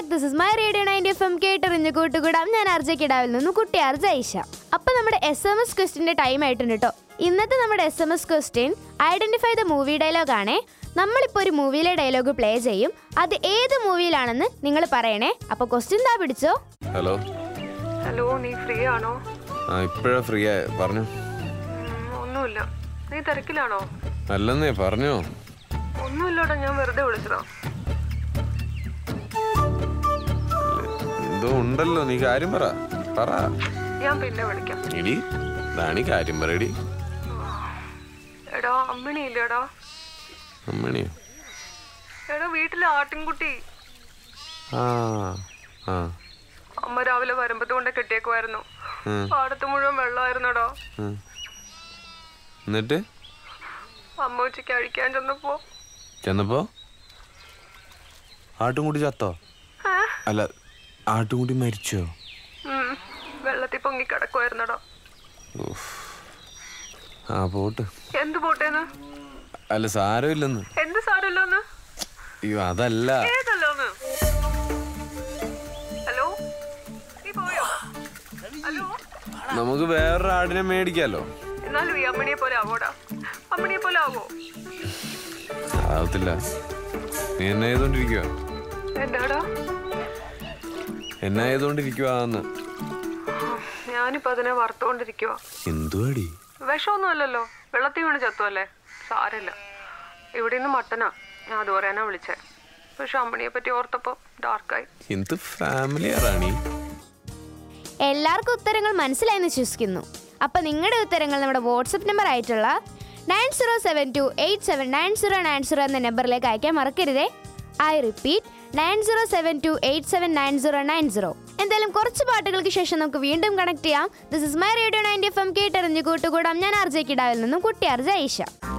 Back this is my radio ninety F M കേട്ടറിഞ്ഞ് കൂട്ടുകൂടാം ഞാൻ അർജ കിടാവിൽ നിന്നും കുട്ടി അർജ ഐഷ അപ്പൊ നമ്മുടെ എസ് എം എസ് ക്വസ്റ്റിന്റെ ടൈം ആയിട്ടുണ്ട് കേട്ടോ ഇന്നത്തെ നമ്മുടെ S M S question identify the movie dialogue ആണേ നമ്മളിപ്പോൾ ഒരു മൂവിയിലെ ഡയലോഗ് പ്ലേ ചെയ്യും അത് ഏത് മൂവിയിലാണെന്ന് നിങ്ങൾ പറയണേ അപ്പൊ ക്വസ്റ്റ്യൻ താ പിടിച്ചോ ഹലോ ഹലോ നീ ഫ്രീ ആണോ ആ ഇപ്പോഴാ ഫ്രീ ആയ പറഞ്ഞു ഉം, ഒന്നുമില്ല നീ തിരക്കിലാണോ അല്ലെന്നേ പറഞ്ഞോ ഒന്നുമില്ലടാ ഞാൻ വെറുതെ വിളിച്ചതാ എന്തോ ഉണ്ടല്ലോ നീ കാര്യം പറ പറ ഞാൻ പിന്നെ വിളിക്കാം ഇടി ദാണി കാര്യം പറയടി എടാ അമ്മിണി ഇല്ലടാ അമ്മണിയോ എടാ വീട്ടിലെ ആട്ടിൻകുട്ടി ആ ആ അമ്മ രാവിലെ വരുമ്പത്ത് കൊണ്ട് കെട്ടിയേക്കുമായിരുന്നു ഉം, പാടത്ത് മുഴുവൻ വെള്ളമായിരുന്നടാ ഉം. എന്നിട്ട് അമ്മ ഉച്ചയ്ക്ക് അഴിക്കാൻ ചെന്നപ്പോ ചെന്നപ്പോ ആട്ടുംകുടി ചത്തോ ഏ? അല്ല ആട്ടുംകുടി മരിച്ചോ ഉം, വെള്ളത്തിൽ പൊങ്ങി കിടക്കുമായിരുന്നടാ ഉഫ്. ആ പോട്ട് എന്ത് പോട്ടേന്ന് അല്ല സാരമില്ലെന്ന് എന്ത് സാരല്ലോന്ന് അയ്യോ അതല്ല ഏതല്ലോന്ന് ഹലോ നീ പോയോ ഹലോ നമുക്ക് വേറൊരു ആടിനെ മേടിക്കാലോ എന്നാലും ഈ അമ്മണിയെ പോലെ ആവോടാ അമ്മണിയെ പോലെ ആവോ ആവത്തില്ല നീ എന്നെ ചെയ്തോണ്ടിരിക്കുക എന്താടാ എന്നെ ചെയ്തോണ്ടിരിക്കുവാന്ന് ഞാനിപ്പോ അതിനെ വറുത്തോണ്ടിരിക്കുവാ എന്തുവാടി വിഷമൊന്നും അല്ലല്ലോ വെള്ളത്തിൽ വീണ് ചത്തുവല്ലേ സാരമില്ല ഇവിടെ നിന്ന് മട്ടനാ ഞാൻ അത് പറയാനാ വിളിച്ചേ പക്ഷെ അമ്മണിയെ പറ്റി ഓർത്തപ്പോ ഡാർക്കായി എന്ത് ഫാമിലിയാറാണി എല്ലാവർക്കും ഉത്തരങ്ങൾ മനസ്സിലായെന്ന് വിശ്വസിക്കുന്നു അപ്പൊ നിങ്ങളുടെ ഉത്തരങ്ങൾ നമ്മുടെ വാട്സപ്പ് നമ്പർ ആയിട്ടുള്ള nine zero seven two eight seven nine zero nine zero എന്ന നമ്പറിലേക്ക് അയക്കാൻ മറക്കരുതേ I repeat nine zero seven two eight seven nine zero nine zero എന്തായാലും കുറച്ച് പാട്ടുകൾക്ക് ശേഷം നമുക്ക് വീണ്ടും കണക്ട് ചെയ്യാം this is my radio ninety F M കേട്ടറിഞ്ഞ് കൂട്ടുകൂടാം ഞാൻ ആർജെ കിടാവിൽ നിന്നും കുട്ടി ആർജ ഐഷ